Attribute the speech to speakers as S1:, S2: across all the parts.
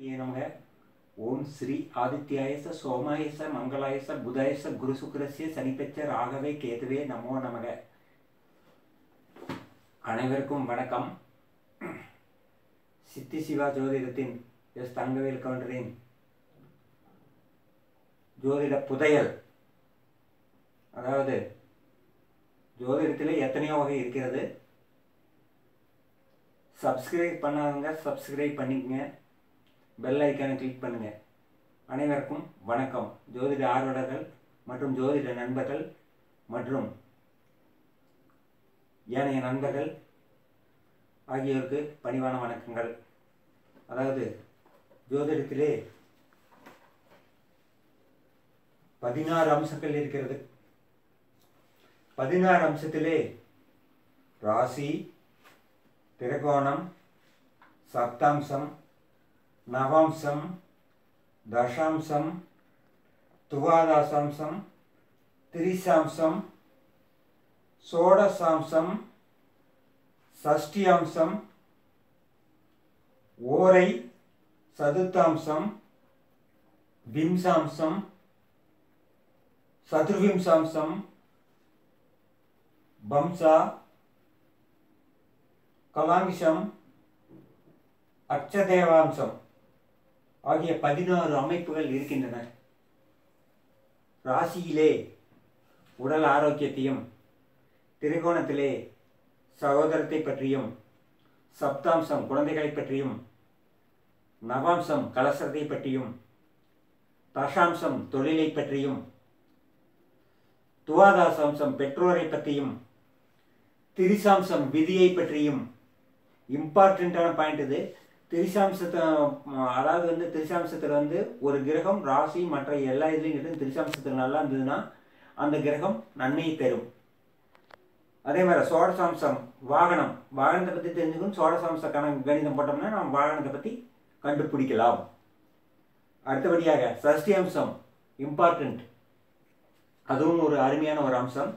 S1: கணபதியே நமக ஓம் ஸ்ரீ ஆதித்யாயச சோமாயச மங்களாயச புதாயச குரு சுக்கரஸ்ய சனிப்பெச்ச ராகவே கேதுவே நமோ நமக அனைவருக்கும் வணக்கம் சித்தி சிவா ஜோதிடத்தின் எஸ் தங்கவேல் கவுண்டரின் ஜோதிட புதையல் அதாவது ஜோதிடத்தில் எத்தனையோ வகை இருக்கிறது சப்ஸ்கிரைப் பண்ணாதவங்க சப்ஸ்கிரைப் பண்ணிக்கங்க பெல் ஐக்கானை கிளிக் பண்ணுங்க அனைவருக்கும் வணக்கம் ஜோதிட ஆர்வலர்கள் மற்றும் ஜோதிட நண்பர்கள் மற்றும் ஏனைய நண்பர்கள் ஆகியோருக்கு பணிவான வணக்கங்கள் அதாவது ஜோதிடத்திலே பதினாறு அம்சங்கள் இருக்கிறது பதினாறு அம்சத்திலே ராசி திரிகோணம் சப்தாம்சம் நவாம்சம் தசாம்சம் துவாதாசாம்சம் திரிசாம்சம் சோடசாம்சம் சஷ்டியாம்சம் ஓரை சதுர்த்தாம்சம் விம்சாம்சம் சதுர்விம்சாம்சம் பம்சா கலாங்கிஷம் அச்சதேவாம்சம் ஆகிய பதினாறு அமைப்புகள் இருக்கின்றன ராசியிலே உடல் ஆரோக்கியத்தையும் திரிகோணத்திலே சகோதரத்தை பற்றியும் சப்தாம்சம் குழந்தைகளை பற்றியும் நவாம்சம் கலசத்தை பற்றியும் தசாம்சம் தொழிலை பற்றியும் துவாதாசாம்சம் பெற்றோரை பற்றியும் திரிசாம்சம் விதியை பற்றியும் இம்பார்ட்டண்ட்டான பாயிண்ட் இது திரிசாம்சத்தை அதாவது வந்து திரிசாம்சத்தில் வந்து ஒரு கிரகம் ராசி மற்ற எல்லா இதுலையும் இருந்து திரிசாம்சத்தில் நல்லா இருந்ததுன்னா அந்த கிரகம் நன்மையை தரும் அதே மாதிரி சோடசாம்சம் வாகனம் வாகனத்தை பற்றி தெரிஞ்சுக்கணும் சோடசாம்ச கணக்கு கணிதம் போட்டோம்னா நம்ம வாகனத்தை பற்றி கண்டுபிடிக்கலாம் அடுத்தபடியாக சஷ்டி அம்சம் இம்பார்ட்டண்ட் அதுவும் ஒரு அருமையான ஒரு அம்சம்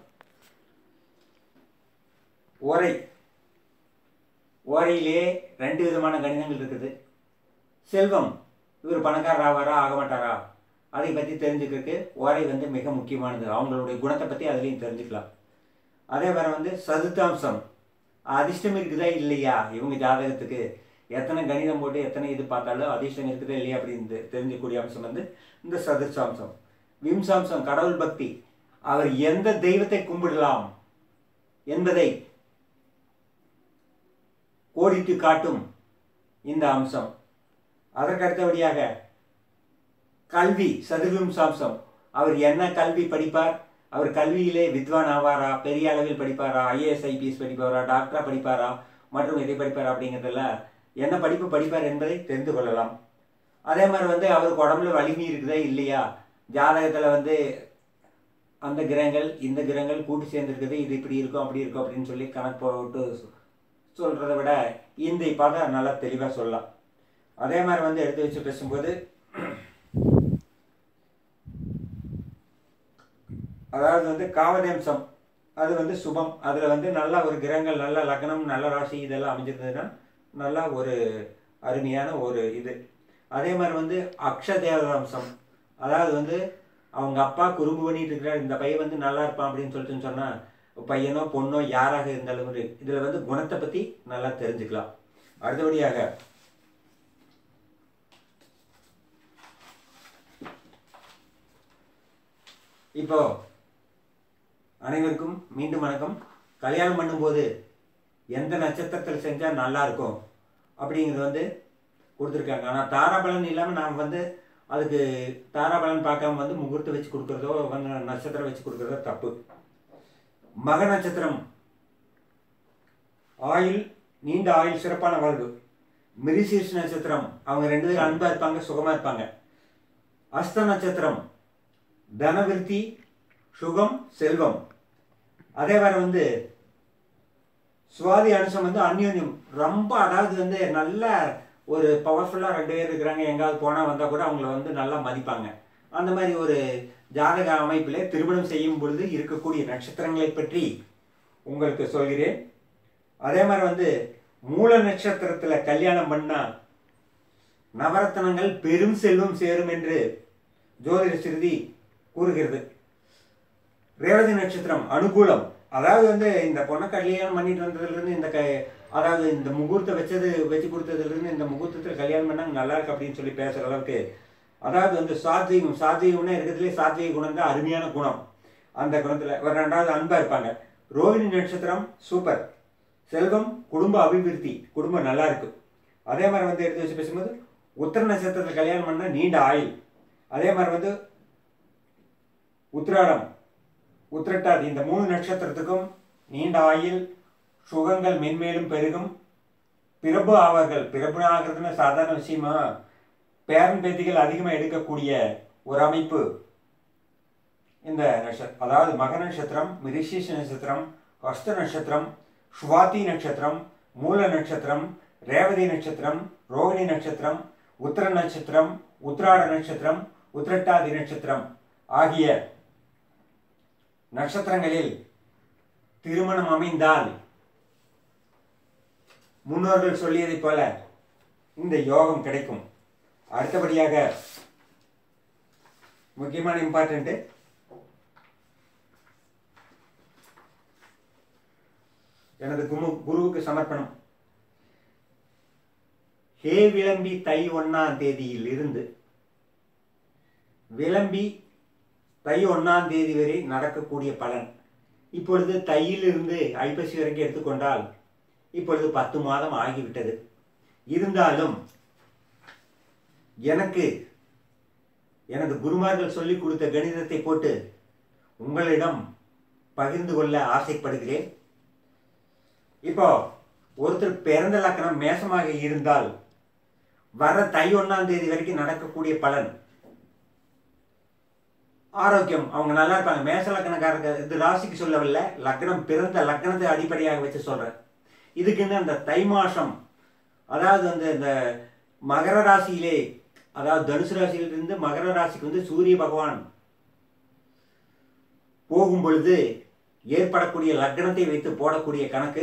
S1: ஓரை ஓரையிலே ரெண்டு விதமான கணிதங்கள் இருக்குது செல்வம் இவர் பணக்காரர் ஆவாரா ஆக மாட்டாரா அதை பற்றி தெரிஞ்சுக்கிறதுக்கு ஓரை வந்து மிக முக்கியமானது அவங்களுடைய குணத்தை பற்றி அதுலேயும் தெரிஞ்சுக்கலாம் அதே மாதிரி வந்து சதுர்த்தாம்சம் அதிர்ஷ்டம் இருக்குதா இல்லையா இவங்க ஜாதகத்துக்கு எத்தனை கணிதம் போட்டு எத்தனை இது பார்த்தாலும் அதிர்ஷ்டம் இருக்குதா இல்லையா அப்படின்னு தெரிஞ்சக்கூடிய அம்சம் வந்து இந்த சதுர்த்தாம்சம் விம்சாம்சம் கடவுள் பக்தி அவர் எந்த தெய்வத்தை கும்பிடலாம் என்பதை கோடிட்டு காட்டும் இந்த அம்சம் அதற்கு அடுத்தபடியாக கல்வி சதுர்விம்சாம்சம் அவர் என்ன கல்வி படிப்பார் அவர் கல்வியிலே வித்வான் ஆவாரா பெரிய அளவில் படிப்பாரா ஐஏஎஸ் ஐபிஎஸ் படிப்பாரா டாக்டரா படிப்பாரா மற்றும் எதை படிப்பாரா அப்படிங்கிறதுல என்ன படிப்பு படிப்பார் என்பதை தெரிந்து கொள்ளலாம் அதே மாதிரி வந்து அவருக்கு உடம்புல வலிமை இருக்குதா இல்லையா ஜாதகத்தில் வந்து அந்த கிரகங்கள் இந்த கிரகங்கள் கூட்டு சேர்ந்துருக்குது இது இப்படி இருக்கும் அப்படி இருக்கும் அப்படின்னு சொல்லி கணக்கு போட்டு சொல்கிறத விட இந்த பார்த்தா நல்லா தெளிவாக சொல்லலாம் அதே மாதிரி வந்து எடுத்து வச்சு பேசும்போது அதாவது வந்து காவதேம்சம் அது வந்து சுபம் அதில் வந்து நல்ல ஒரு கிரகங்கள் நல்ல லக்னம் நல்ல ராசி இதெல்லாம் அமைஞ்சிருந்ததுன்னா நல்லா ஒரு அருமையான ஒரு இது அதே மாதிரி வந்து அக்ஷதேவதாம்சம் அதாவது வந்து அவங்க அப்பா குறும்பு பண்ணிட்டு இருக்கிறார் இந்த பையன் வந்து நல்லா இருப்பான் அப்படின்னு சொல்லிட்டு சொன்னால் பையனோ பொண்ணோ யாராக இருந்தாலும் இதில் வந்து குணத்தை பற்றி நல்லா தெரிஞ்சுக்கலாம் அடுத்தபடியாக இப்போ அனைவருக்கும் மீண்டும் வணக்கம் கல்யாணம் பண்ணும்போது எந்த நட்சத்திரத்தில் செஞ்சால் நல்லா இருக்கும் அப்படிங்கிறது வந்து கொடுத்துருக்காங்க ஆனால் தாராபலன் இல்லாமல் நாம் வந்து அதுக்கு தாராபலன் பார்க்காம வந்து முகூர்த்தம் வச்சு கொடுக்குறதோ வந்து நட்சத்திரம் வச்சு கொடுக்குறதோ தப்பு மக நட்சத்திரம் ஆயுள் நீண்ட ஆயுள் சிறப்பான வாழ்வு மிரிசீர்ஷ் நட்சத்திரம் அவங்க ரெண்டு பேரும் அன்பாக இருப்பாங்க சுகமாக இருப்பாங்க அஸ்த நட்சத்திரம் தனவிருத்தி சுகம் செல்வம் அதே மாதிரி வந்து சுவாதி அனுசம் வந்து அந்யோன்யம் ரொம்ப அதாவது வந்து நல்ல ஒரு பவர்ஃபுல்லாக ரெண்டு பேர் இருக்கிறாங்க எங்காவது போனால் வந்தால் கூட அவங்கள வந்து நல்லா மதிப்பாங்க அந்த மாதிரி ஒரு ஜாதக அமைப்பில் திருமணம் செய்யும் பொழுது இருக்கக்கூடிய நட்சத்திரங்களை பற்றி உங்களுக்கு சொல்கிறேன் அதே மாதிரி வந்து மூல நட்சத்திரத்தில் கல்யாணம் பண்ணால் நவரத்னங்கள் பெரும் செல்வம் சேரும் என்று ஜோதிட சிறுதி கூறுகிறது ரேவதி நட்சத்திரம் அனுகூலம் அதாவது வந்து இந்த பொண்ணை கல்யாணம் பண்ணிட்டு வந்ததுலேருந்து இந்த க அதாவது இந்த முகூர்த்தம் வச்சது வச்சு கொடுத்ததுலேருந்து இந்த முகூர்த்தத்தில் கல்யாணம் பண்ணாங்க நல்லா இருக்கு அப்படின்னு சொல்லி பேசுகிற அளவுக்கு அதாவது வந்து சாத்வீகம் சாத்வீகம்னா இருக்கிறதுலே சாத்வீக குணம் தான் அருமையான குணம் அந்த குணத்தில் ஒரு ரெண்டாவது அன்பாக இருப்பாங்க ரோகிணி நட்சத்திரம் சூப்பர் செல்வம் குடும்ப அபிவிருத்தி குடும்பம் நல்லா இருக்கும் அதே மாதிரி வந்து எடுத்து வச்சு பேசும்போது உத்தர நட்சத்திரத்தில் கல்யாணம் பண்ணால் நீண்ட ஆயுள் அதே மாதிரி வந்து உத்திராடம் உத்திரட்டாதி இந்த மூணு நட்சத்திரத்துக்கும் நீண்ட ஆயுள் சுகங்கள் மென்மேலும் பெருகும் பிரபு ஆவார்கள் பிரபு ஆகிறதுன்னு சாதாரண விஷயமா பேரன் பேத்திகள் அதிகமாக எடுக்கக்கூடிய ஒரு அமைப்பு இந்த நட்சத்திரம் அதாவது மக நட்சத்திரம் மிருஷிஷ நட்சத்திரம் ஹஸ்த நட்சத்திரம் சுவாதி நட்சத்திரம் மூல நட்சத்திரம் ரேவதி நட்சத்திரம் ரோகிணி நட்சத்திரம் உத்திர நட்சத்திரம் உத்திராட நட்சத்திரம் உத்திரட்டாதி நட்சத்திரம் ஆகிய நட்சத்திரங்களில் திருமணம் அமைந்தால் முன்னோர்கள் சொல்லியதைப் போல இந்த யோகம் கிடைக்கும் அடுத்தபடியாக முக்கியமான இம்பார்ட்டண்ட்டு எனது குமு குருவுக்கு சமர்ப்பணம் ஹே விளம்பி தை ஒன்னாம் தேதியில் இருந்து விளம்பி தை ஒன்னாம் தேதி வரை நடக்கக்கூடிய பலன் இப்பொழுது தையிலிருந்து ஐப்பசி வரைக்கும் எடுத்துக்கொண்டால் இப்பொழுது பத்து மாதம் ஆகிவிட்டது இருந்தாலும் எனக்கு எனது குருமார்கள் சொல்லிக் கொடுத்த கணிதத்தை போட்டு உங்களிடம் பகிர்ந்து கொள்ள ஆசைப்படுகிறேன் இப்போ ஒருத்தர் பிறந்த லக்கணம் மேசமாக இருந்தால் வர தை ஒன்றாம் தேதி வரைக்கும் நடக்கக்கூடிய பலன் ஆரோக்கியம் அவங்க நல்லா இருப்பாங்க மேச லக்கணக்காரங்க இது ராசிக்கு சொல்லவில்லை லக்னம் பிறந்த லக்கணத்தை அடிப்படையாக வச்சு சொல்றேன் இதுக்குன்னு அந்த தை மாசம் அதாவது வந்து இந்த மகர ராசியிலே அதாவது தனுசு ராசியிலிருந்து மகர ராசிக்கு வந்து சூரிய பகவான் போகும் பொழுது ஏற்படக்கூடிய லக்னத்தை வைத்து போடக்கூடிய கணக்கு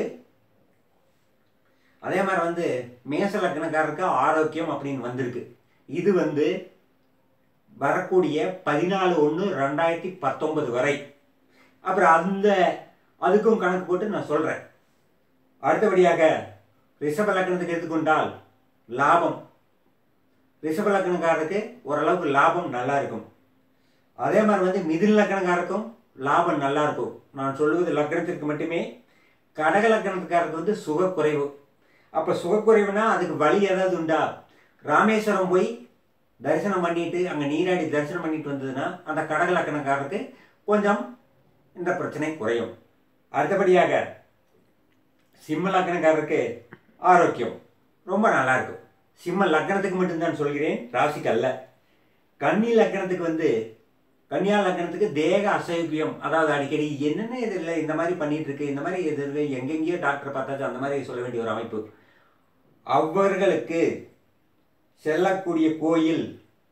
S1: அதே மாதிரி வந்து மேச லக்னக்காரருக்கு ஆரோக்கியம் அப்படின்னு வந்திருக்கு இது வந்து வரக்கூடிய பதினாலு ஒன்று ரெண்டாயிரத்தி பத்தொன்பது வரை அப்புறம் அந்த அதுக்கும் கணக்கு போட்டு நான் சொல்கிறேன் அடுத்தபடியாக ரிஷப லக்னத்துக்கு எடுத்துக்கொண்டால் லாபம் ரிஷப லக்னக்காரருக்கு ஓரளவுக்கு லாபம் நல்லா இருக்கும் அதே மாதிரி வந்து மிதில் லக்னக்காரருக்கும் லாபம் நல்லா இருக்கும் நான் சொல்லுவது லக்னத்திற்கு மட்டுமே கடக லக்னத்துக்காரருக்கு வந்து சுகக்குறைவு அப்போ சுகக்குறைவுனா அதுக்கு வழி ஏதாவது உண்டா ராமேஸ்வரம் போய் தரிசனம் பண்ணிட்டு அங்கே நீராடி தரிசனம் பண்ணிட்டு வந்ததுன்னா அந்த கடக லக்கணக்காரருக்கு கொஞ்சம் இந்த பிரச்சனை குறையும் அடுத்தபடியாக சிம்ம லக்னக்காரருக்கு ஆரோக்கியம் ரொம்ப நல்லா இருக்கும் சிம்ம லக்னத்துக்கு மட்டும்தான் சொல்கிறேன் ராசிக்கு அல்ல கன்னி லக்னத்துக்கு வந்து கன்னியா லக்னத்துக்கு தேக அசௌக்கியம் அதாவது அடிக்கடி என்னென்ன இது இல்லை இந்த மாதிரி பண்ணிட்டு இருக்கு இந்த மாதிரி இது இல்லை எங்கெங்கேயோ டாக்டர் பார்த்தாச்சும் அந்த மாதிரி சொல்ல வேண்டிய ஒரு அமைப்பு அவர்களுக்கு செல்லக்கூடிய கோயில்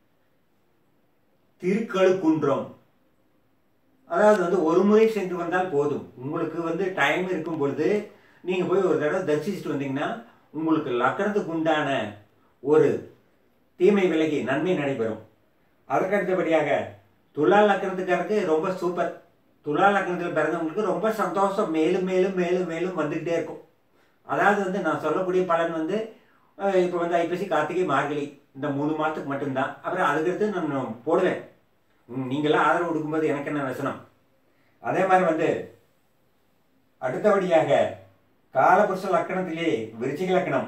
S1: திருக்கழுக்குன்றம் அதாவது வந்து ஒரு முறை சென்று வந்தால் போதும் உங்களுக்கு வந்து டைம் இருக்கும் பொழுது நீங்கள் போய் ஒரு தடவை தரிசிச்சுட்டு வந்தீங்கன்னா உங்களுக்கு லக்கணத்துக்கு உண்டான ஒரு தீமை விலகி நன்மை நடைபெறும் அதற்கடுத்தபடியாக துலா லக்கணத்துக்காரருக்கு ரொம்ப சூப்பர் துலா லக்கணத்தில் பிறந்தவங்களுக்கு ரொம்ப சந்தோஷம் மேலும் மேலும் மேலும் மேலும் வந்துக்கிட்டே இருக்கும் அதாவது வந்து நான் சொல்லக்கூடிய பலன் வந்து இப்போ வந்து ஐப்பசி கார்த்திகை மார்கழி இந்த மூணு மாதத்துக்கு மட்டும்தான் அப்புறம் அதுக்கடுத்து நான் போடுவேன் ம், நீங்களாம் ஆதரவு கொடுக்கும்போது எனக்கு என்ன வசனம் அதே மாதிரி வந்து அடுத்தபடியாக காலபுருஷ லக்கணத்திலே விருச்சிக லக்கணம்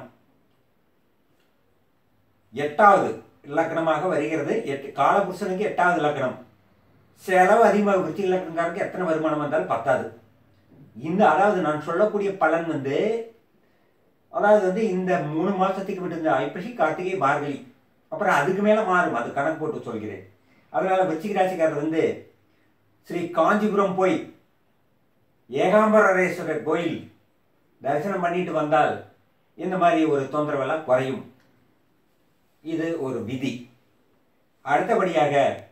S1: எட்டாவது லக்கணமாக வருகிறது எட்டு காலபுருஷனுக்கு எட்டாவது லக்கணம் செலவு அதிகமாக விருச்சிக லக்கணக்காரருக்கு எத்தனை வருமானம் வந்தாலும் பத்தாது இந்த அதாவது நான் சொல்லக்கூடிய பலன் வந்து அதாவது வந்து இந்த மூணு மாசத்துக்கு மட்டும்தான் ஐப்பசி கார்த்திகை மார்கழி அப்புறம் அதுக்கு மேல மாறும் அது கணக்கு போட்டு சொல்கிறேன் அதனால விருச்சிக ராசிக்காரர் வந்து ஸ்ரீ காஞ்சிபுரம் போய் ஏகாம்பரேஸ்வரர் கோயில் தரிசனம் பண்ணிட்டு வந்தால் இந்த மாதிரி ஒரு தொந்தரவெல்லாம் குறையும் இது ஒரு விதி அடுத்தபடியாக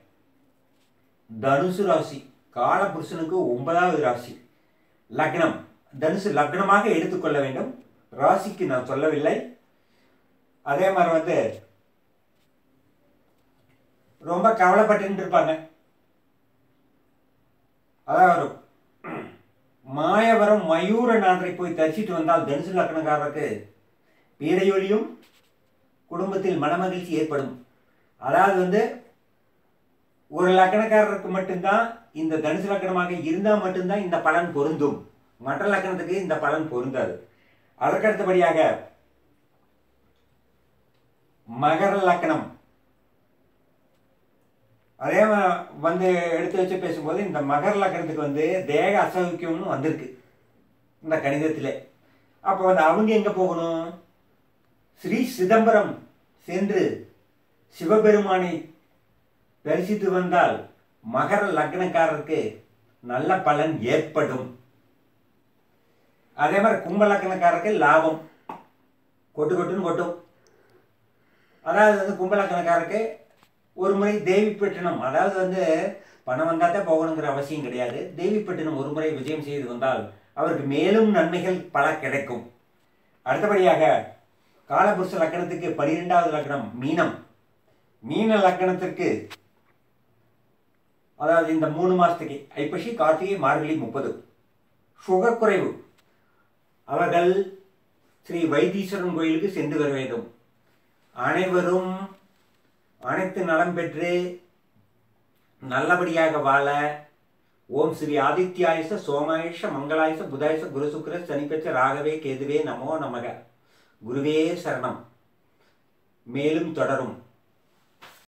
S1: தனுசு ராசி காலபுருஷனுக்கு ஒன்பதாவது ராசி லக்னம் தனுசு லக்னமாக எடுத்துக்கொள்ள வேண்டும் ராசிக்கு நான் சொல்லவில்லை அதே மாதிரி வந்து ரொம்ப கவலைப்பட்டு இருப்பாங்க அதாவது மாயவரம் மயூரநாதரை போய் தரிசித்து வந்தால் தனுசு லக்னக்காரருக்கு பீடையொலியும் குடும்பத்தில் மனமகிழ்ச்சி ஏற்படும் அதாவது வந்து ஒரு லக்கணக்காரருக்கு மட்டும்தான் இந்த தனுசு லக்கணமாக இருந்தால் மட்டும்தான் இந்த பலன் பொருந்தும் மற்ற லக்கணத்துக்கு இந்த பலன் பொருந்தாது அதற்கடுத்தபடியாக மகர லக்கணம் அதே ம- வந்து எடுத்து வச்சு பேசும்போது இந்த மகர லக்கணத்துக்கு வந்து தேக அசௌக்கியம்னு வந்திருக்கு இந்த கணிதத்தில் அப்போ வந்து அவங்க எங்கே போகணும் ஸ்ரீ சிதம்பரம் சென்று சிவபெருமானை தரிசித்து வந்தால் மகர லக்னக்காரருக்கு நல்ல பலன் ஏற்படும் அதே மாதிரி கும்ப லக்னக்காரருக்கு லாபம் கொட்டு கொட்டுன்னு கொட்டும் அதாவது வந்து கும்ப லக்னக்காரருக்கு ஒரு முறை தேவிப்பட்டினம் அதாவது வந்து பணம் வந்தால் தான் போகணுங்கிற அவசியம் கிடையாது தேவிப்பட்டினம் ஒரு முறை விஜயம் செய்து வந்தால் அவருக்கு மேலும் நன்மைகள் பல கிடைக்கும் அடுத்தபடியாக காலபுருஷ லக்கணத்துக்கு பனிரெண்டாவது லக்கணம் மீனம் மீன லக்கணத்திற்கு அதாவது இந்த மூணு மாசத்துக்கு ஐப்பசி கார்த்திகை மார்கழி முப்பது சுகக்குறைவு அவர்கள் ஸ்ரீ வைத்தீஸ்வரன் கோயிலுக்கு சென்று வர வேண்டும் அனைவரும் அனைத்து நலம் பெற்று நல்லபடியாக வாழ ஓம் ஸ்ரீ ஆதித்யாயச சோமாயச மங்களாயச புதாயச குரு சுக்கிர சனிப்பச்ச ராகவே கேதுவே நமோ நமக குருவே சரணம் மேலும் தொடரும்